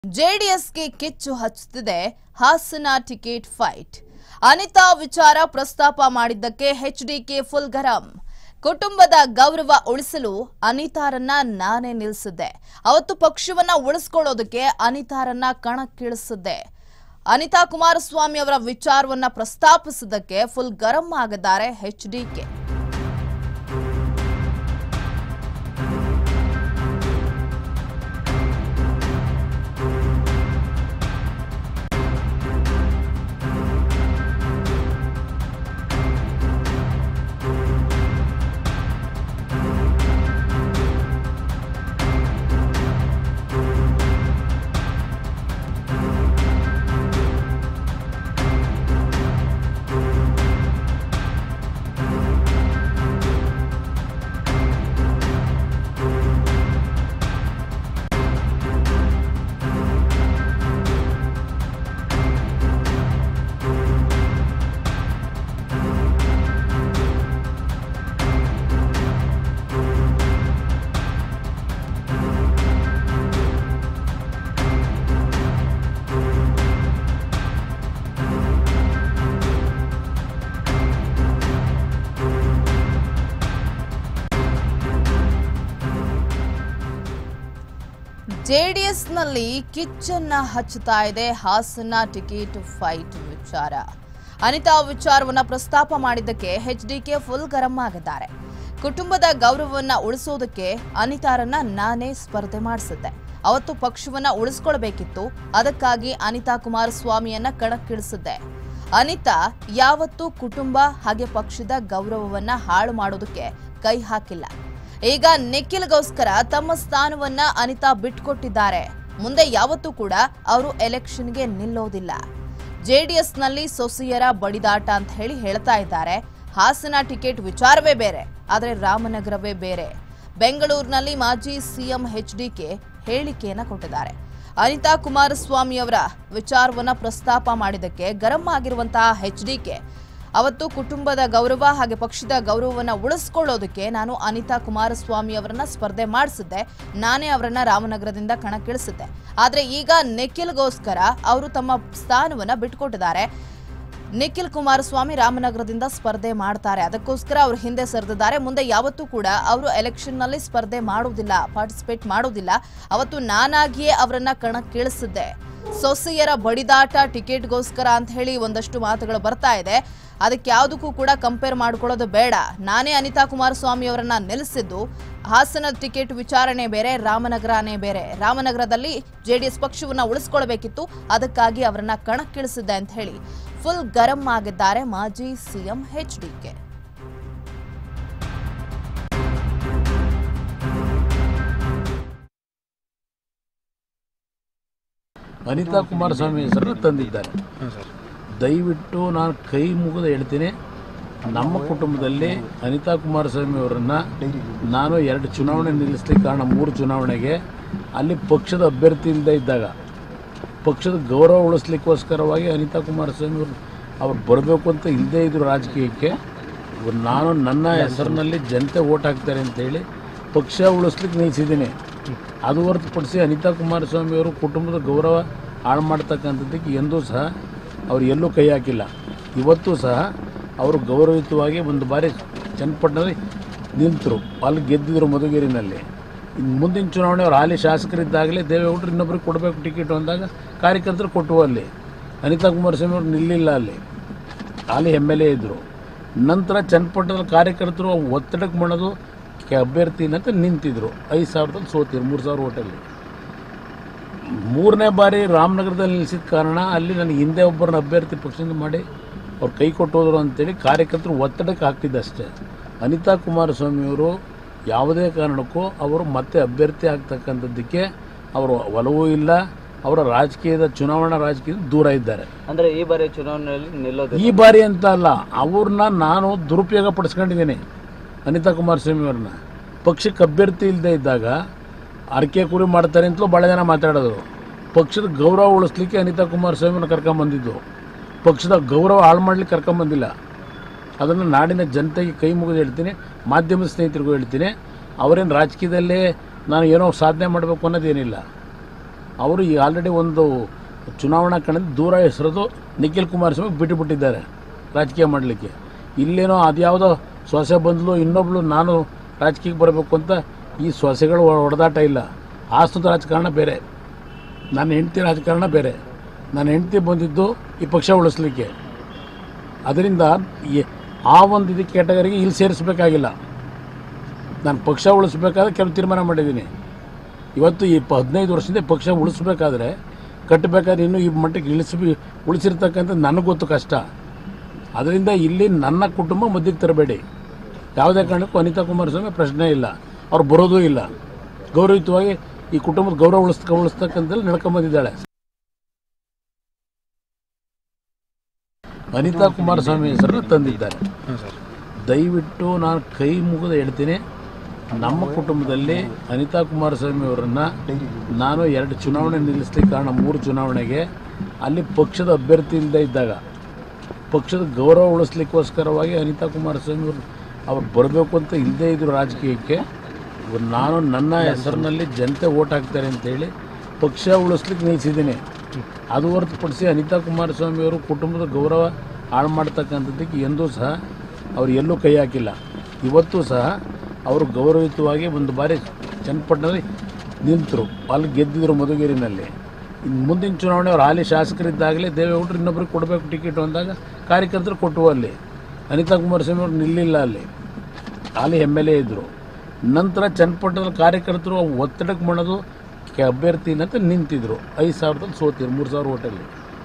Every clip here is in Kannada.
ಜೆಡಿಎಸ್ಗೆ ಕಿಚ್ಚು ಹಚ್ಚುತ್ತಿದೆ ಹಾಸನ ಟಿಕೆಟ್ ಫೈಟ್ ಅನಿತಾ ವಿಚಾರ ಪ್ರಸ್ತಾಪ ಮಾಡಿದ್ದಕ್ಕೆ ಎಚ್ಡಿಕೆ ಫುಲ್ ಗರಂ ಕುಟುಂಬದ ಗೌರವ ಉಳಿಸಲು ಅನಿತಾರನ್ನ ನಾನೇ ನಿಲ್ಲಿಸಿದ್ದೆ ಅವತ್ತು ಪಕ್ಷವನ್ನ ಉಳಿಸ್ಕೊಳ್ಳೋದಕ್ಕೆ ಅನಿತಾರನ್ನ ಕಣಕ್ಕಿಳಿಸಿದ್ದೆ ಅನಿತಾ ಕುಮಾರಸ್ವಾಮಿ ಅವರ ವಿಚಾರವನ್ನ ಪ್ರಸ್ತಾಪಿಸಿದ್ದಕ್ಕೆ ಫುಲ್ ಗರಂ ಆಗಿದ್ದಾರೆ ಎಚ್ಡಿಕೆ ಜೆಡಿಎಸ್ನಲ್ಲಿ ಕಿಚ್ಚನ್ನ ಹಚ್ಚುತ್ತಾ ಇದೆ ಹಾಸನ ಟಿಕೆಟ್ ಫೈಟ್ ವಿಚಾರ ಅನಿತಾ ವಿಚಾರವನ್ನ ಪ್ರಸ್ತಾಪ ಮಾಡಿದ್ದಕ್ಕೆ ಎಚ್ಡಿಕೆ ಫುಲ್ ಗರಂ ಆಗಿದ್ದಾರೆ ಕುಟುಂಬದ ಗೌರವವನ್ನ ಉಳಿಸೋದಕ್ಕೆ ಅನಿತಾರನ್ನ ನಾನೇ ಸ್ಪರ್ಧೆ ಮಾಡಿಸಿದ್ದೆ ಅವತ್ತು ಪಕ್ಷವನ್ನ ಉಳಿಸ್ಕೊಳ್ಬೇಕಿತ್ತು ಅದಕ್ಕಾಗಿ ಅನಿತಾ ಕುಮಾರಸ್ವಾಮಿಯನ್ನ ಕಣಕ್ಕಿಳಿಸಿದ್ದೆ ಅನಿತಾ ಯಾವತ್ತೂ ಕುಟುಂಬ ಹಾಗೆ ಪಕ್ಷದ ಗೌರವವನ್ನ ಹಾಳು ಮಾಡೋದಕ್ಕೆ ಕೈ ಹಾಕಿಲ್ಲ ಈಗ ನಿಖಿಲ್ಗೋಸ್ಕರ ತಮ್ಮ ಸ್ಥಾನವನ್ನ ಅನಿತಾ ಬಿಟ್ಕೊಟ್ಟಿದ್ದಾರೆ ಮುಂದೆ ಯಾವತ್ತೂ ಕೂಡ ಅವರು ಎಲೆಕ್ಷನ್ಗೆ ನಿಲ್ಲೋದಿಲ್ಲ ಜೆಡಿಎಸ್ನಲ್ಲಿ ಸೊಸೆಯರ ಬಡಿದಾಟ ಅಂತ ಹೇಳಿ ಹೇಳ್ತಾ ಇದ್ದಾರೆ ಹಾಸನ ಟಿಕೆಟ್ ವಿಚಾರವೇ ಬೇರೆ ಆದರೆ ರಾಮನಗರವೇ ಬೇರೆ ಬೆಂಗಳೂರಿನಲ್ಲಿ ಮಾಜಿ ಸಿಎಂ ಎಚ್ಡಿಕೆ ಹೇಳಿಕೆಯನ್ನ ಕೊಟ್ಟಿದ್ದಾರೆ ಅನಿತಾ ಕುಮಾರಸ್ವಾಮಿ ಅವರ ವಿಚಾರವನ್ನ ಪ್ರಸ್ತಾಪ ಮಾಡಿದ್ದಕ್ಕೆ ಗರಂ ಆಗಿರುವಂತಹ ಎಚ್ಡಿಕೆ ಅವತ್ತು ಕುಟುಂಬದ ಗೌರವ ಹಾಗೆ ಪಕ್ಷದ ಗೌರವವನ್ನ ಉಳಿಸ್ಕೊಳ್ಳೋದಕ್ಕೆ ನಾನು ಅನಿತಾ ಕುಮಾರಸ್ವಾಮಿ ಅವರನ್ನ ಸ್ಪರ್ಧೆ ಮಾಡಿಸಿದ್ದೆ ನಾನೇ ಅವರನ್ನ ರಾಮನಗರದಿಂದ ಕಣಕ್ಕಿಳಿಸಿದ್ದೆ ಆದ್ರೆ ಈಗ ನಿಖಿಲ್ಗೋಸ್ಕರ ಅವರು ತಮ್ಮ ಸ್ಥಾನವನ್ನ ಬಿಟ್ಕೊಟ್ಟಿದ್ದಾರೆ ನಿಖಿಲ್ ಕುಮಾರಸ್ವಾಮಿ ರಾಮನಗರದಿಂದ ಸ್ಪರ್ಧೆ ಮಾಡ್ತಾರೆ ಅದಕ್ಕೋಸ್ಕರ ಅವರು ಹಿಂದೆ ಸರಿದಿದ್ದಾರೆ ಮುಂದೆ ಯಾವತ್ತೂ ಕೂಡ ಅವರು ಎಲೆಕ್ಷನ್ನಲ್ಲಿ ಸ್ಪರ್ಧೆ ಮಾಡುವುದಿಲ್ಲ ಪಾರ್ಟಿಸಿಪೇಟ್ ಮಾಡುವುದಿಲ್ಲ ಅವತ್ತು ನಾನಾಗಿಯೇ ಅವರನ್ನ ಕಣಕ್ಕಿಳಿಸಿದ್ದೆ ಸೊಸೆಯರ ಬಡಿದಾಟ ಟಿಕೆಟ್ಗೋಸ್ಕರ ಅಂತ ಹೇಳಿ ಒಂದಷ್ಟು ಮಾತುಗಳು ಬರ್ತಾ ಇದೆ ಅದಕ್ಕೆ ಯಾವುದಕ್ಕೂ ಕೂಡ ಕಂಪೇರ್ ಮಾಡ್ಕೊಳ್ಳೋದು ಬೇಡ ನಾನೇ ಅನಿತಾ ಕುಮಾರಸ್ವಾಮಿ ಅವರನ್ನ ನಿಲ್ಲಿಸಿದ್ದು ಹಾಸನ ಟಿಕೆಟ್ ವಿಚಾರಣೆ ಬೇರೆ ರಾಮನಗರನೇ ಬೇರೆ ರಾಮನಗರದಲ್ಲಿ ಜೆಡಿಎಸ್ ಪಕ್ಷವನ್ನ ಉಳಿಸ್ಕೊಳ್ಬೇಕಿತ್ತು ಅದಕ್ಕಾಗಿ ಅವರನ್ನ ಕಣಕ್ಕಿಳಿಸಿದ್ದೆ ಅಂತ ಹೇಳಿ ಫುಲ್ ಗರಂ ಆಗಿದ್ದಾರೆ ಮಾಜಿ ಸಿಎಂ ಎಚ್ಡಿಕೆ ಅನಿತಾ ಕುಮಾರಸ್ವಾಮಿ ಹೆಸರನ್ನು ತಂದಿದ್ದಾರೆ ದಯವಿಟ್ಟು ನಾನು ಕೈ ಮುಗಿದು ಹೇಳ್ತೀನಿ ನಮ್ಮ ಕುಟುಂಬದಲ್ಲಿ ಅನಿತಾ ಕುಮಾರಸ್ವಾಮಿ ಅವರನ್ನು ನಾನು ಎರಡು ಚುನಾವಣೆ ನಿಲ್ಲಿಸ್ಲಿಕ್ಕೆ ಕಾರಣ ಮೂರು ಚುನಾವಣೆಗೆ ಅಲ್ಲಿ ಪಕ್ಷದ ಅಭ್ಯರ್ಥಿ ಇಲ್ಲದೆ ಇದ್ದಾಗ ಪಕ್ಷದ ಗೌರವ ಉಳಿಸ್ಲಿಕ್ಕೋಸ್ಕರವಾಗಿ ಅನಿತಾ ಕುಮಾರಸ್ವಾಮಿ ಅವರು ಅವ್ರು ಬರಬೇಕು ಅಂತ ಇಲ್ಲದೇ ಇದ್ರು ರಾಜಕೀಯಕ್ಕೆ ಇವ್ರು ನಾನು ನನ್ನ ಹೆಸರಿನಲ್ಲಿ ಜನತೆ ಓಟ್ ಹಾಕ್ತಾರೆ ಅಂತೇಳಿ ಪಕ್ಷ ಉಳಿಸ್ಲಿಕ್ಕೆ ನಿಲ್ಲಿಸಿದ್ದೀನಿ ಅದು ಹೊರತುಪಡಿಸಿ ಅನಿತಾ ಕುಮಾರಸ್ವಾಮಿ ಅವರು ಕುಟುಂಬದ ಗೌರವ ಹಾಳು ಮಾಡ್ತಕ್ಕಂಥದ್ದಕ್ಕೆ ಎಂದೂ ಸಹ ಅವ್ರು ಎಲ್ಲೂ ಕೈ ಹಾಕಿಲ್ಲ ಇವತ್ತು ಸಹ ಅವರು ಗೌರವಯುತವಾಗಿ ಒಂದು ಬಾರಿ ಚನ್ನಪಟ್ಟಣದಲ್ಲಿ ನಿಂತರು ಅಲ್ಲಿ ಗೆದ್ದಿದ್ರು ಮಧುಗಿರಿನಲ್ಲಿ ಇನ್ನು ಮುಂದಿನ ಚುನಾವಣೆ ಅವ್ರು ಹಾಲಿ ಶಾಸಕರಿದ್ದಾಗಲೇ ದೇವೇಗೌಡರು ಇನ್ನೊಬ್ರಿಗೆ ಕೊಡಬೇಕು ಟಿಕೆಟ್ ಅಂದಾಗ ಕಾರ್ಯಕರ್ತರು ಕೊಟ್ಟವು ಅಲ್ಲಿ ಅನಿತಾ ಕುಮಾರಸ್ವಾಮಿ ಅವರು ನಿಲ್ಲಿಲ್ಲ ಅಲ್ಲಿ ಹಾಲಿ ಎಮ್ ಎಲ್ ಎ ಇದ್ದರು ನಂತರ ಚನ್ನಪಟ್ಟಣದ ಕಾರ್ಯಕರ್ತರು ಒತ್ತಡಕ್ಕೆ ಮಾಡೋದು ಕೆ ಅಭ್ಯರ್ಥಿ ಅಂತ ನಿಂತಿದ್ರು ಐದು ಸಾವಿರದಲ್ಲಿ ಸೋತಿರು ಮೂರು ಸಾವಿರ ಓಟಲ್ಲಿ ಮೂರನೇ ಬಾರಿ ರಾಮನಗರದಲ್ಲಿ ನಿಲ್ಲಿಸಿದ ಕಾರಣ ಅಲ್ಲಿ ನನಗೆ ಹಿಂದೆ ಒಬ್ಬರನ್ನ ಅಭ್ಯರ್ಥಿ ಪಕ್ಷದಿಂದ ಮಾಡಿ ಅವ್ರು ಕೈ ಕೊಟ್ಟೋದ್ರು ಅಂತೇಳಿ ಕಾರ್ಯಕರ್ತರು ಒತ್ತಡಕ್ಕೆ ಹಾಕ್ತಿದ್ದಷ್ಟೇ ಅನಿತಾ ಕುಮಾರಸ್ವಾಮಿಯವರು ಯಾವುದೇ ಕಾರಣಕ್ಕೂ ಅವರು ಮತ್ತೆ ಅಭ್ಯರ್ಥಿ ಆಗ್ತಕ್ಕಂಥದ್ದಕ್ಕೆ ಅವರು ಒಲವೂ ಇಲ್ಲ ಅವರ ರಾಜಕೀಯದ ಚುನಾವಣಾ ರಾಜಕೀಯದ ದೂರ ಇದ್ದಾರೆ ಅಂದ್ರೆ ಈ ಬಾರಿ ಚುನಾವಣೆಯಲ್ಲಿ ನಿಲ್ಲೋದು ಈ ಬಾರಿ ಅಂತ ಅಲ್ಲ ಅವ್ರನ್ನ ನಾನು ದುರುಪಯೋಗ ಪಡಿಸ್ಕೊಂಡಿದ್ದೀನಿ ಅನಿತಾ ಕುಮಾರಸ್ವಾಮಿ ಅವ್ರನ್ನ ಪಕ್ಷಕ್ಕೆ ಅಭ್ಯರ್ಥಿ ಇಲ್ಲದೆ ಇದ್ದಾಗ ಅರಕೆ ಕುರಿ ಮಾಡ್ತಾರೆ ಅಂತಲೂ ಭಾಳ ಜನ ಮಾತಾಡೋದು ಪಕ್ಷದ ಗೌರವ ಉಳಿಸ್ಲಿಕ್ಕೆ ಅನಿತಾ ಕುಮಾರಸ್ವಾಮಿನ ಕರ್ಕೊಂಬಂದಿದ್ದು ಪಕ್ಷದ ಗೌರವ ಹಾಳು ಮಾಡ್ಲಿಕ್ಕೆ ಕರ್ಕೊಂಬಂದಿಲ್ಲ ಅದನ್ನು ನಾಡಿನ ಜನತೆಗೆ ಕೈ ಮುಗಿದು ಹೇಳ್ತೀನಿ ಮಾಧ್ಯಮ ಸ್ನೇಹಿತರಿಗೂ ಹೇಳ್ತೀನಿ ಅವರೇನು ರಾಜಕೀಯದಲ್ಲೇ ನಾನು ಏನೋ ಸಾಧನೆ ಮಾಡಬೇಕು ಅನ್ನೋದೇನಿಲ್ಲ ಅವರು ಈ ಆಲ್ರೆಡಿ ಒಂದು ಚುನಾವಣಾ ಕಣದಿಂದ ದೂರ ಹೆಸರದು ನಿಖಿಲ್ ಕುಮಾರಸ್ವಾಮಿ ಬಿಟ್ಟು ಬಿಟ್ಟಿದ್ದಾರೆ ರಾಜಕೀಯ ಮಾಡಲಿಕ್ಕೆ ಇಲ್ಲೇನೋ ಅದ್ಯಾವುದೋ ಸೊಸೆ ಬಂದಲು ಇನ್ನೊಬ್ಳು ನಾನು ರಾಜಕೀಯಕ್ಕೆ ಬರಬೇಕು ಅಂತ ಈ ಸೊಸೆಗಳು ಹೊಡೆದಾಟ ಇಲ್ಲ ಆಸ್ತದ ರಾಜಕಾರಣ ಬೇರೆ ನನ್ನ ಹೆಂಡತಿ ರಾಜಕಾರಣ ಬೇರೆ ನನ್ನ ಹೆಂಡತಿ ಬಂದಿದ್ದು ಈ ಪಕ್ಷ ಉಳಿಸ್ಲಿಕ್ಕೆ ಅದರಿಂದ ಈ- ಆ ಒಂದು ಇದು ಕ್ಯಾಟಗರಿಗೆ ಇಲ್ಲಿ ಸೇರಿಸಬೇಕಾಗಿಲ್ಲ ನಾನು ಪಕ್ಷ ಉಳಿಸ್ಬೇಕಾದ್ರೆ ಕೆಲವು ತೀರ್ಮಾನ ಮಾಡಿದ್ದೀನಿ ಇವತ್ತು ಈ ಪ ಹದಿನೈದು ವರ್ಷದಿಂದ ಪಕ್ಷ ಉಳಿಸ್ಬೇಕಾದ್ರೆ ಕಟ್ಟಬೇಕಾದ್ರೆ ಇನ್ನೂ ಈ ಮಟ್ಟಕ್ಕೆ ಇಳಿಸಿ ಉಳಿಸಿರ್ತಕ್ಕಂಥ ನನಗೆ ಗೊತ್ತು ಕಷ್ಟ ಅದರಿಂದ ಇಲ್ಲಿ ನನ್ನ ಕುಟುಂಬ ಮಧ್ಯಕ್ಕೆ ತರಬೇಡಿ ಯಾವುದೇ ಕಾರಣಕ್ಕೂ ಅನಿತಾ ಕುಮಾರಸ್ವಾಮಿ ಪ್ರಶ್ನೆ ಇಲ್ಲ ಅವ್ರು ಬರೋದೂ ಇಲ್ಲ ಗೌರವಯುತವಾಗಿ ಈ ಕುಟುಂಬದ ಗೌರವ ಉಳಿಸ್ಕ ಉಳಿಸ್ತಕ್ಕಂಥಲ್ಲಿ ನಡ್ಕೊಂಬಂದಿದ್ದಾಳೆ ಅನಿತಾ ಕುಮಾರಸ್ವಾಮಿ ಹೆಸರನ್ನು ತಂದಿದ್ದಾರೆ ದಯವಿಟ್ಟು ನಾನು ಕೈ ಮುಗಿದು ಹೇಳ್ತೀನಿ ನಮ್ಮ ಕುಟುಂಬದಲ್ಲಿ ಅನಿತಾ ಕುಮಾರಸ್ವಾಮಿ ಅವರನ್ನು ನಾನು ಎರಡು ಚುನಾವಣೆ ನಿಲ್ಲಿಸ್ಲಿಕ್ಕೆ ಕಾರಣ ಮೂರು ಚುನಾವಣೆಗೆ ಅಲ್ಲಿ ಪಕ್ಷದ ಅಭ್ಯರ್ಥಿ ಇಲ್ಲದೆ ಇದ್ದಾಗ ಪಕ್ಷದ ಗೌರವ ಉಳಿಸ್ಲಿಕ್ಕೋಸ್ಕರವಾಗಿ ಅನಿತಾ ಕುಮಾರಸ್ವಾಮಿ ಅವರು ಅವ್ರು ಬರಬೇಕು ಅಂತ ಇಲ್ಲದೇ ಇದ್ರು ರಾಜಕೀಯಕ್ಕೆ ಇವ್ರು ನಾನು ನನ್ನ ಹೆಸರಿನಲ್ಲಿ ಜನತೆ ಓಟ್ ಹಾಕ್ತಾರೆ ಅಂತೇಳಿ ಪಕ್ಷ ಉಳಿಸ್ಲಿಕ್ಕೆ ನಿಲ್ಲಿಸಿದ್ದೀನಿ ಅದು ಹೊರತುಪಡಿಸಿ ಅನಿತಾ ಕುಮಾರಸ್ವಾಮಿ ಅವರು ಕುಟುಂಬದ ಗೌರವ ಹಾಳು ಮಾಡ್ತಕ್ಕಂಥದ್ದಕ್ಕೆ ಎಂದೂ ಸಹ ಅವ್ರು ಎಲ್ಲೂ ಕೈ ಹಾಕಿಲ್ಲ ಇವತ್ತು ಸಹ ಅವರು ಗೌರವಯುತವಾಗಿ ಒಂದು ಬಾರಿ ಚನ್ನಪಟ್ಟಣದಲ್ಲಿ ನಿಂತರು ಅಲ್ಲಿ ಗೆದ್ದಿದ್ರು ಮಧುಗಿರಿನಲ್ಲಿ ಇನ್ನು ಮುಂದಿನ ಚುನಾವಣೆ ಅವ್ರು ಹಾಲಿ ಶಾಸಕರಿದ್ದಾಗಲೇ ದೇವೇಗೌಡರು ಇನ್ನೊಬ್ರಿಗೆ ಕೊಡಬೇಕು ಟಿಕೆಟ್ ಅಂದಾಗ ಕಾರ್ಯಕರ್ತರು ಕೊಟ್ಟವು ಅಲ್ಲಿ ಅನಿತಾ ಕುಮಾರಸ್ವಾಮಿ ಅವರು ನಿಲ್ಲಿಲ್ಲ ಅಲ್ಲಿ ಹಾಲಿ ಎಮ್ ಎಲ್ ಎ ಇದ್ದರು ನಂತರ ಚನ್ನಪಟ್ಟಣದ ಕಾರ್ಯಕರ್ತರು ಆ ಒತ್ತಡಕ್ಕೆ ಮಾಡೋದು ಕೆ- ಅಭ್ಯರ್ಥಿ ಅಂತ ನಿಂತಿದ್ರು ಐದು ಸಾವಿರದಲ್ಲಿ ಸೋತಿದ್ರು ಮೂರು ಸಾವಿರ ಓಟಲ್ಲಿ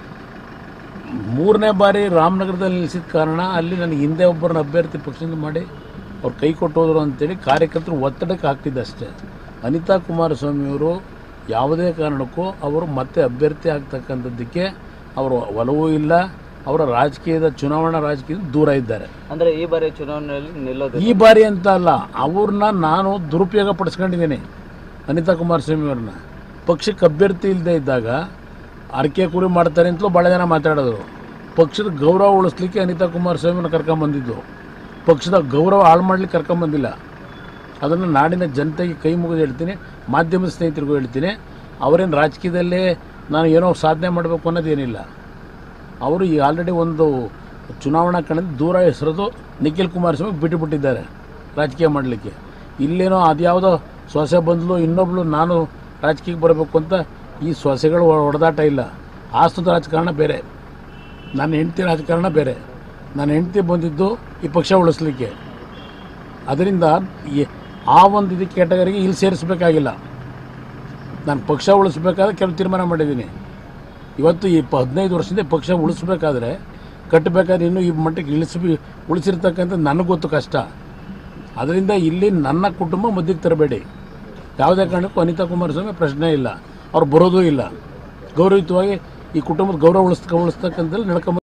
ಮೂರನೇ ಬಾರಿ ರಾಮನಗರದಲ್ಲಿ ನಿಲ್ಲಿಸಿದ ಕಾರಣ ಅಲ್ಲಿ ನನಗೆ ಹಿಂದೆ ಒಬ್ಬರನ್ನ ಅಭ್ಯರ್ಥಿ ಪಕ್ಷದಿಂದ ಮಾಡಿ ಅವ್ರು ಕೈ ಕೊಟ್ಟೋದ್ರು ಅಂತೇಳಿ ಕಾರ್ಯಕರ್ತರು ಒತ್ತಡಕ್ಕೆ ಹಾಕ್ತಿದ್ದೆ ಅಷ್ಟೇ ಅನಿತಾ ಕುಮಾರಸ್ವಾಮಿಯವರು ಯಾವುದೇ ಕಾರಣಕ್ಕೂ ಅವರು ಮತ್ತೆ ಅಭ್ಯರ್ಥಿ ಆಗ್ತಕ್ಕಂಥದ್ದಕ್ಕೆ ಅವರು ಒಲವೂ ಇಲ್ಲ ಅವರ ರಾಜಕೀಯದ ಚುನಾವಣಾ ರಾಜಕೀಯದಿಂದ ದೂರ ಇದ್ದಾರೆ ಅಂದ್ರೆ ಈ ಬಾರಿ ಚುನಾವಣೆಯಲ್ಲಿ ನಿಲ್ಲೋದು ಈ ಬಾರಿ ಅಂತ ಅಲ್ಲ ಅವ್ರನ್ನ ನಾನು ದುರುಪಯೋಗ ಪಡಿಸ್ಕೊಂಡಿದ್ದೀನಿ ಅನಿತಾ ಕುಮಾರಸ್ವಾಮಿ ಅವ್ರನ್ನ ಪಕ್ಷಕ್ಕೆ ಅಭ್ಯರ್ಥಿ ಇಲ್ಲದೆ ಇದ್ದಾಗ ಅರಕೆ ಕುರಿ ಮಾಡ್ತಾರೆ ಅಂತಲೂ ಭಾಳ ಜನ ಮಾತಾಡೋದು ಪಕ್ಷದ ಗೌರವ ಉಳಿಸ್ಲಿಕ್ಕೆ ಅನಿತಾ ಕುಮಾರಸ್ವಾಮಿನ ಕರ್ಕೊಂಬಂದಿದ್ದು ಪಕ್ಷದ ಗೌರವ ಹಾಳು ಮಾಡ್ಲಿಕ್ಕೆ ಕರ್ಕೊಂಬಂದಿಲ್ಲ ಅದನ್ನು ನಾಡಿನ ಜನತೆಗೆ ಕೈ ಮುಗಿದು ಹೇಳ್ತೀನಿ ಮಾಧ್ಯಮದ ಸ್ನೇಹಿತರಿಗೂ ಹೇಳ್ತೀನಿ ಅವರೇನು ರಾಜಕೀಯದಲ್ಲೇ ನಾನು ಏನೋ ಸಾಧನೆ ಮಾಡಬೇಕು ಅನ್ನೋದೇನಿಲ್ಲ ಅವರು ಈ ಆಲ್ರೆಡಿ ಒಂದು ಚುನಾವಣಾ ಕಣದಿಂದ ದೂರ ಹೆಸರದು ನಿಖಿಲ್ ಕುಮಾರಸ್ವಾಮಿ ಬಿಟ್ಟು ಬಿಟ್ಟಿದ್ದಾರೆ ರಾಜಕೀಯ ಮಾಡಲಿಕ್ಕೆ ಇಲ್ಲೇನೋ ಅದ್ಯಾವುದೋ ಸೊಸೆ ಬಂದಲು ಇನ್ನೊಬ್ಳು ನಾನು ರಾಜಕೀಯಕ್ಕೆ ಬರಬೇಕು ಅಂತ ಈ ಸೊಸೆಗಳು ಹೊಡೆದಾಟ ಇಲ್ಲ ಆಸ್ತದ ರಾಜಕಾರಣ ಬೇರೆ ನನ್ನ ಹೆಂಡತಿ ರಾಜಕಾರಣ ಬೇರೆ ನನ್ನ ಹೆಂಡತಿ ಬಂದಿದ್ದು ಈ ಪಕ್ಷ ಉಳಿಸ್ಲಿಕ್ಕೆ ಅದರಿಂದ ಈ- ಆ ಒಂದು ಇದು ಕ್ಯಾಟಗರಿಗೆ ಇಲ್ಲಿ ಸೇರಿಸಬೇಕಾಗಿಲ್ಲ ನಾನು ಪಕ್ಷ ಉಳಿಸ್ಬೇಕಾದ್ರೆ ಕೆಲವು ತೀರ್ಮಾನ ಮಾಡಿದ್ದೀನಿ ಇವತ್ತು ಈ ಪ ಹದಿನೈದು ವರ್ಷದಿಂದ ಪಕ್ಷ ಉಳಿಸ್ಬೇಕಾದ್ರೆ ಕಟ್ಟಬೇಕಾದ್ರೆ ಇನ್ನೂ ಈ ಮಟ್ಟಕ್ಕೆ ಇಳಿಸಿ ಉಳಿಸಿರ್ತಕ್ಕಂಥ ನನಗೆ ಗೊತ್ತು ಕಷ್ಟ ಅದರಿಂದ ಇಲ್ಲಿ ನನ್ನ ಕುಟುಂಬ ಮಧ್ಯಕ್ಕೆ ತರಬೇಡಿ ಯಾವುದೇ ಕಾರಣಕ್ಕೂ ಅನಿತಾ ಕುಮಾರಸ್ವಾಮಿ ಪ್ರಶ್ನೆ ಇಲ್ಲ ಅವ್ರು ಬರೋದೂ ಇಲ್ಲ ಗೌರವಯುತವಾಗಿ ಈ ಕುಟುಂಬದ ಗೌರವ ಉಳಿಸ್ಕ ಉಳಿಸ್ತಕ್ಕಂಥಲ್ಲಿ ನಡ್ಕೊಂಬ